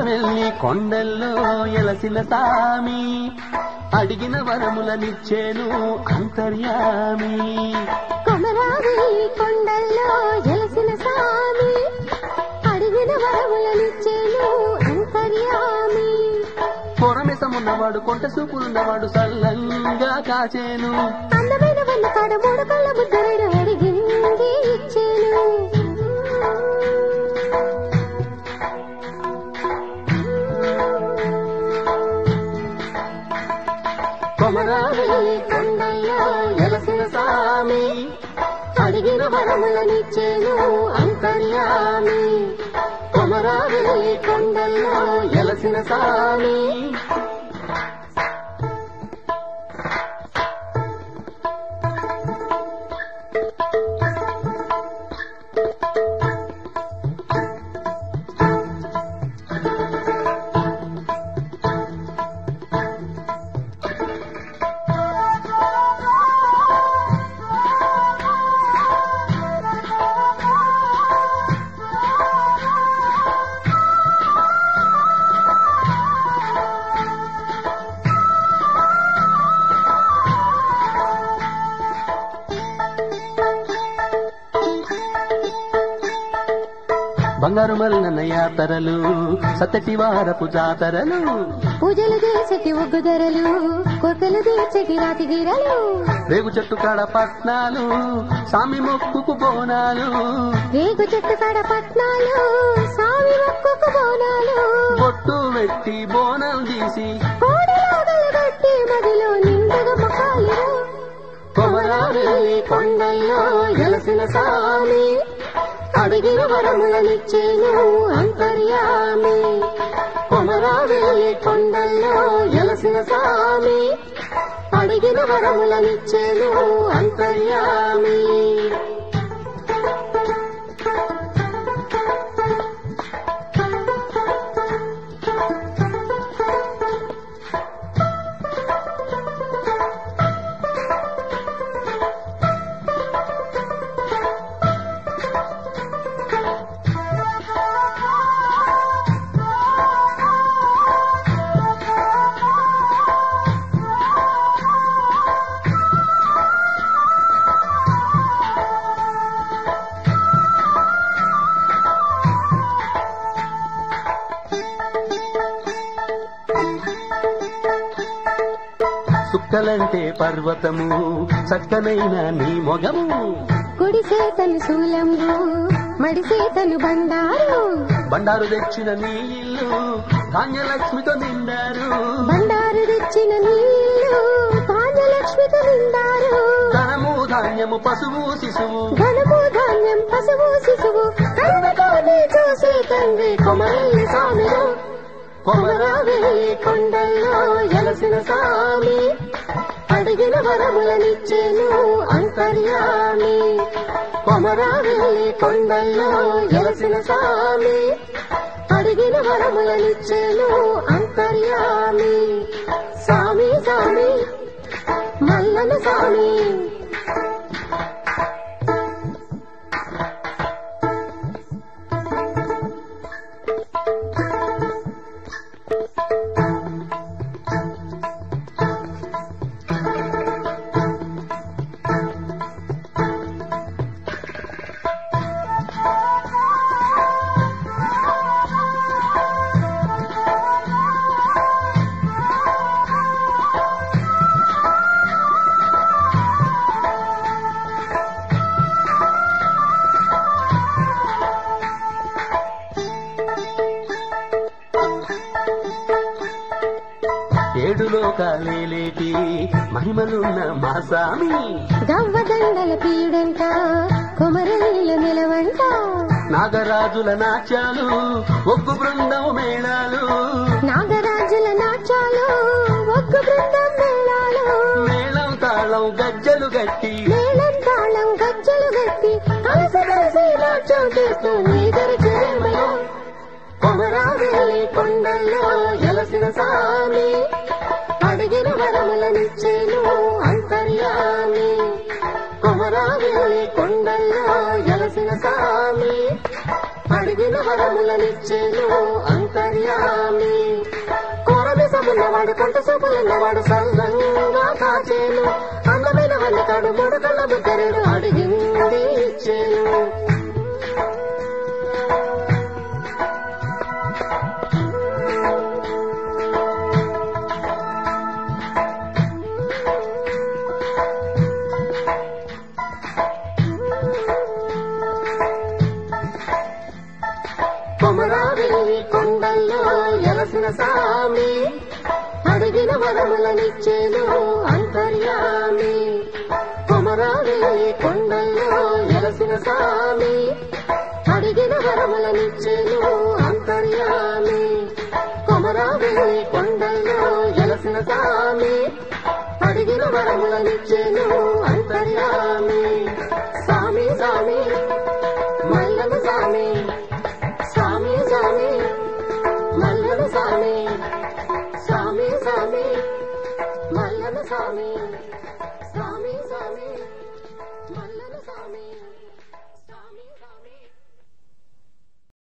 కొమరావెల్లి కొండల్లో ఎలసిన సామి అడిగిన వరములనిచ్చేను అంతర్యామి కొమరావి కొండల్లో ఎలసిన స్వామి అడిగిన వరములనిచ్చేను అంతర్యామి కొరమెసమున్నవాడు కొంట సూపులున్నవాడు సల్లంగా కాచేను అందమైన వన్న కాడ మూడు కళ్ళ ముద్దరడు అడిగింది ఇచ్చేను కొమరావెల్లి కొండల్లో ఎలసిన సామి అడిగిన వరములనిచ్చేను అంతర్యామి కొమరావెల్లి కొండల్లో ఎలసిన సామి బంగారు మల్లన్న యాతరలు సతటి వారపు జాతరలు పూజలు చేసేటి ఒగ్గు ధరలు కొరకలు తీర్చేటి రాతి గిరలు రేగు చెట్టు కాడ పట్నాలు సామి మొక్కుకు బోనాలు రేగు చెట్టు కాడ పట్నాలు సామి మొక్కుకు బోనాలు బొట్టు పెట్టి బోనం తీసి కోడిలాగలు కట్టి మదిలో నిండుగా మొక్కాలిరు కొమరావెల్లి కొండల్లో ఎలసిన సామి అడిగిన వరములనిచ్చేను అంతర్యామి కొమరావెల్లి కొండల్లో ఎలసిన సామి అడిగిన వరములనిచ్చేను అంతర్యామి సుక్కలంటే పర్వతము చక్కనైన నీ మొగము కుడిసే తను శూలంబు మడిసే తను బండారు బండారు తెచ్చిన నీ ఇల్లు ధాన్యలక్ష్మితో నిండారు బండారు తెచ్చిన నీళ్ళు ధాన్యలక్ష్మితో నిండారు ధనము ధాన్యము పశువు శిశువు ధనము ధాన్యం పశువు శిశువు కళ్ళతోనే చూసే తండ్రి కొమరల్లి స్వామిలో కొమరావెల్లి కొండల్లో ఎలసిన సామి అడిగిన వరములనిచ్చేను అంతర్యామి కొమరావెల్లి కొండల్లో ఎలసిన సామి అడిగిన వరములనిచ్చేను అంతర్యామి సామి సామి మల్లన సామి ఏడు లోకాలేటి మహిమలున్న మా సామి గవ్వదండల పీడంట కొమరల్లిల నిలవంట నాగరాజుల నాట్యాలు ఒగ్గు బృందం మేళాలు నాగరాజుల నాట్యాలు ఒక్క బృందం మేళాలు మేళం తాళం గజ్జలు గట్టి మేళం తాళం గజ్జలు గట్టి కలిసి కలిసి నాట్యం చేస్తూ నీదరి చేమలో కొమరావెల్లి కొండల్లో ఎలసిన సామి అడిగిన వరములనిచ్చేను అంతర్యామి కొమరావెల్లి కొండల్లో ఎలసిన సామి అడిగిన వరములనిచ్చేను అంతర్యామి కోరమిసమున్నవాడు కొంట సూపులున్నవాడు సల్లంగా కాచేను అందమైన వన్నకాడు మూడు కళ్ళ ముద్దరుడు అడిగింది ఇచ్చేను కొమరావెల్లి కొండల్లో ఎలసిన సామి అడిగిన వరములనిచ్చేను అంతర్యామి కొమరావెల్లి కొండల్లో ఎలసిన సామి అడిగిన వరములనిచ్చేను అంతర్యామి కొమరావెల్లి కొండల్లో ఎలసిన సామి అడిగిన వరములనిచ్చేను అంతర్యామి సామి సామి మల్లన సామి స్వామి స్వామి మల్లన స్వామి స్వామి స్వామి మల్లన స్వామి